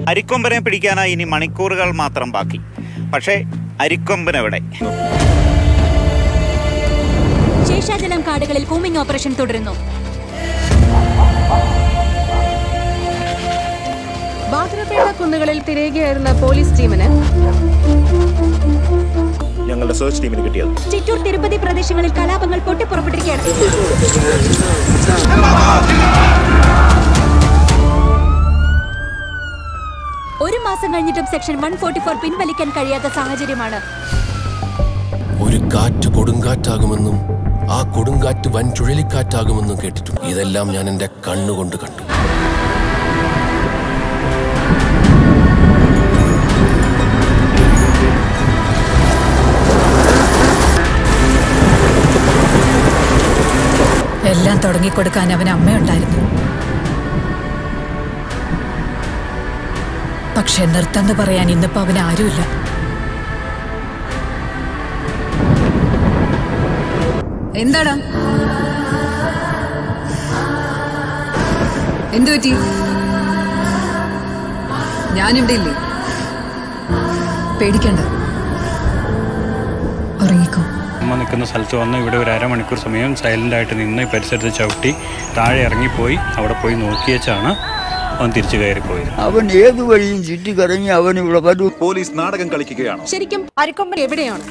അരിക്കൊമ്പനെ പിടിക്കാനായി ഇനി മണിക്കൂറുകൾ മാത്രം ബാക്കി പക്ഷേ അരിക്കൊമ്പനെവിടെ ശേഷാചലം കാടുകളിൽ കൂമിംഗ് ഓപ്പറേഷൻ തുടരുന്നു ബാദ്രപേട്ട കുന്നുകളിൽ തിരയുകയായിരുന്ന പോലീസ് ടീമിന് ഞങ്ങളുടെ സെർച്ച് ടീമിന് കിട്ടിയത് ചിറ്റൂർ തിരുപ്പതി പ്രദേശങ്ങളിൽ കലാപങ്ങൾ പൊട്ടിപ്പുറപ്പെട്ടിരിക്കുകയാണ് ഒരു മാസം കഴിഞ്ഞിട്ടും സെക്ഷൻ വൺ ഫോർട്ടി ഫോർ പിൻവലിക്കാൻ കഴിയാത്ത സാഹചര്യമാണ് ഒരു കാറ്റ് കൊടുങ്കാറ്റാകുമെന്നും ആ കൊടുങ്കാറ്റ് വൻ ചുഴലിക്കാറ്റാകുമെന്നും കേട്ടിട്ടുണ്ട് ഇതെല്ലാം ഞാൻ എന്റെ കണ്ണുകൊണ്ട് കണ്ടു എല്ലാം തുടങ്ങിക്കൊടുക്കാൻ അവന് അമ്മയുണ്ടായിരുന്നു പക്ഷെ നിർത്തന്ന് പറയാൻ ഇന്നിപ്പോ അവന് ആരുമില്ല എന്താടാ എന്തു പറ്റി ഞാനിവിടെ ഇല്ലേ പേടിക്കണ്ട ഉറങ്ങിക്കോ അമ്മ നിൽക്കുന്ന സ്ഥലത്ത് വന്ന് ഇവിടെ ഒരു അരമണിക്കൂർ സമയം സൈലൻ്റ് ആയിട്ട് നിന്ന് ഈ പരിസരത്ത് ചവിട്ടി താഴെ ഇറങ്ങിപ്പോയി അവിടെ പോയി നോക്കിയേച്ചാണ് അവൻ തിരിച്ചു കയറിപ്പോയത് അവൻ ഏത് വഴിയും ചുറ്റിക്കറങ്ങി അവൻ ഇവിടെ വരൂ പോലീസ് നാടകം കളിക്കുകയാണോ ശരിക്കും അരിക്കൊമ്പൻ എവിടെയാണ്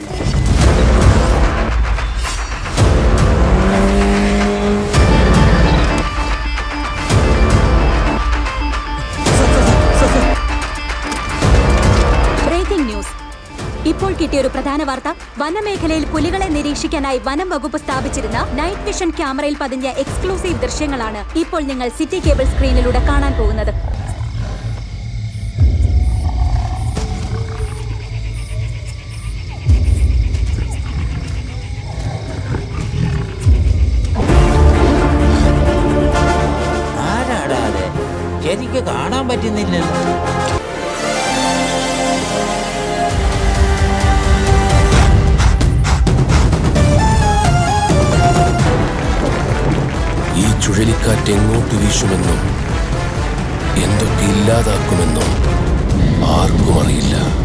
ബ്രേക്കിംഗ് ന്യൂസ് ഇപ്പോൾ കിട്ടിയ ഒരു പ്രധാന വാർത്ത വനമേഖലയിൽ പുലികളെ നിരീക്ഷിക്കാനായി വനം വകുപ്പ് സ്ഥാപിച്ചിരുന്ന നൈറ്റ് വിഷൻ ക്യാമറയിൽ പതിഞ്ഞ എക്സ്ക്ലൂസീവ് ദൃശ്യങ്ങളാണ് ഇപ്പോൾ നിങ്ങൾ സിറ്റി കേബിൾ സ്ക്രീനിലൂടെ കാണാൻ പോകുന്നത് ആരാടാ അത് എനിക്ക് കാണാൻ പറ്റുന്നില്ലല്ലോ ഈ ചുഴലിക്കാറ്റ് എങ്ങോട്ട് വീശുമെന്നും എന്തൊക്കെ ഇല്ലാതാക്കുമെന്നും ആർക്കും അറിയില്ല